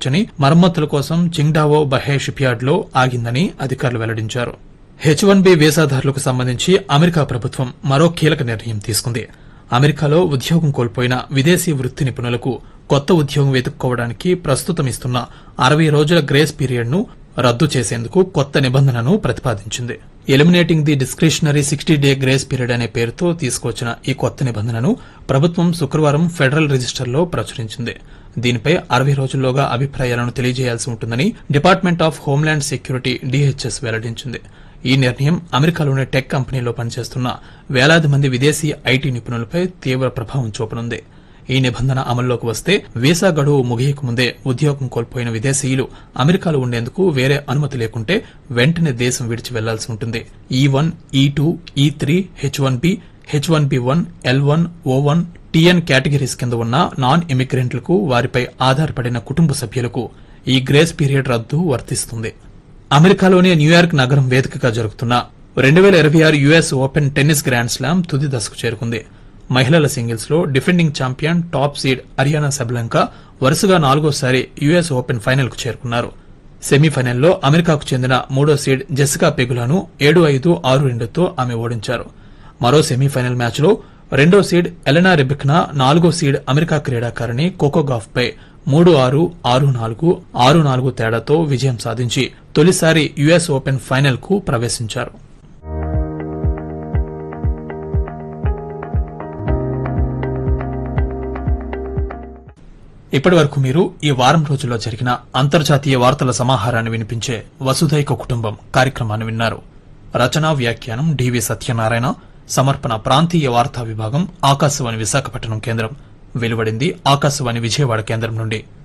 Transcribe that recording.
చేర్చని మరమ్మతుల కోసం చింగ్డావో బహే షిప్యార్డ్ లో ఆగిందని అధికారులు వెల్లడించారు హెచ్ వన్ బి వీసాదారులకు సంబంధించి అమెరికా ప్రభుత్వం మరో కీలక నిర్ణయం తీసుకుంది అమెరికాలో ఉద్యోగం కోల్పోయిన విదేశీ వృత్తి నిపుణులకు కొత్త ఉద్యోగం వెతుక్కోవడానికి ప్రస్తుతం ఇస్తున్న అరవై రోజుల గ్రేస్ పీరియడ్ ను రద్దు చేసేందుకు కొత్త నిబంధనను ప్రతిపాదించింది eliminating the discretionary sixty day grace period అనే పేరుతో తీసుకొచ్చిన ఈ కొత్త నిబంధనను ప్రభుత్వం శుక్రవారం ఫెడరల్ రిజిస్టర్లో ప్రచురించింది దీనిపై అరవై రోజుల్లోగా అభిప్రాయాలను తెలియజేయాల్సి ఉంటుందని department of homeland security DHS వెల్లడించింది ఈ నిర్ణయం అమెరికాలోని టెక్ కంపెనీలో పనిచేస్తున్న వేలాది మంది విదేశీ ఐటీ నిపుణులపై తీవ్ర ప్రభావం చూపనుంది ఈ నిబంధన అమల్లోకి వస్తే వీసా గడువు ముగియక ముందే ఉద్యోగం కోల్పోయిన విదేశీయులు అమెరికాలో ఉండేందుకు వేరే అనుమతి లేకుంటే వెంటనే దేశం విడిచి వెళ్లాల్సి ఉంటుంది ఈ one E two E three H one B H one B one L one O one TN categories కింద ఉన్న నాన్ ఇమిగ్రెంట్లకు వారిపై ఆధారపడిన కుటుంబ సభ్యులకు ఈ గ్రేస్ పీరియడ్ రద్దు వర్తిస్తుంది అమెరికాలోని న్యూయార్క్ నగరం వేదికగా జరుగుతున్న రెండు వేల ఇరవై ఆరు US open tennis grand slam తుది దశకు చేరుకుంది మహిళల సింగిల్స్ లో defending champion top seed Aryna Sabalenka వరుసగా నాలుగోసారి యుఎస్ ఓపెన్ ఫైనల్ కు చేరుకున్నారు సెమీఫైనల్లో అమెరికాకు చెందిన మూడో సీడ్ జెసికా పెగులను ఏడు ఐదు ఆరు రెండుతో ఆమె ఓడించారు మరో సెమీఫైనల్ మ్యాచ్లో రెండో సీడ్ ఎలెనా రిబిక్నా నాలుగో సీడ్ అమెరికా క్రీడాకారిణి కోకోగాఫ్ పై మూడు ఆరు ఆరు నాలుగు ఆరు నాలుగు తేడాతో విజయం సాధించి తొలిసారి యుఎస్ ఓపెన్ ఫైనల్ కు ప్రవేశించారు ఇప్పటి వరకు మీరు ఈ వారం రోజుల్లో జరిగిన అంతర్జాతీయ వార్తల సమాహారాన్ని వినిపించే వసుధైక కుటుంబం కార్యక్రమాన్ని విన్నారు రచనా వ్యాఖ్యానం డివి సత్యనారాయణ సమర్పణ ప్రాంతీయ వార్తా విభాగం ఆకాశవాణి విశాఖపట్నం కేంద్రం వెలువడింది ఆకాశవాణి విజయవాడ కేంద్రం నుండి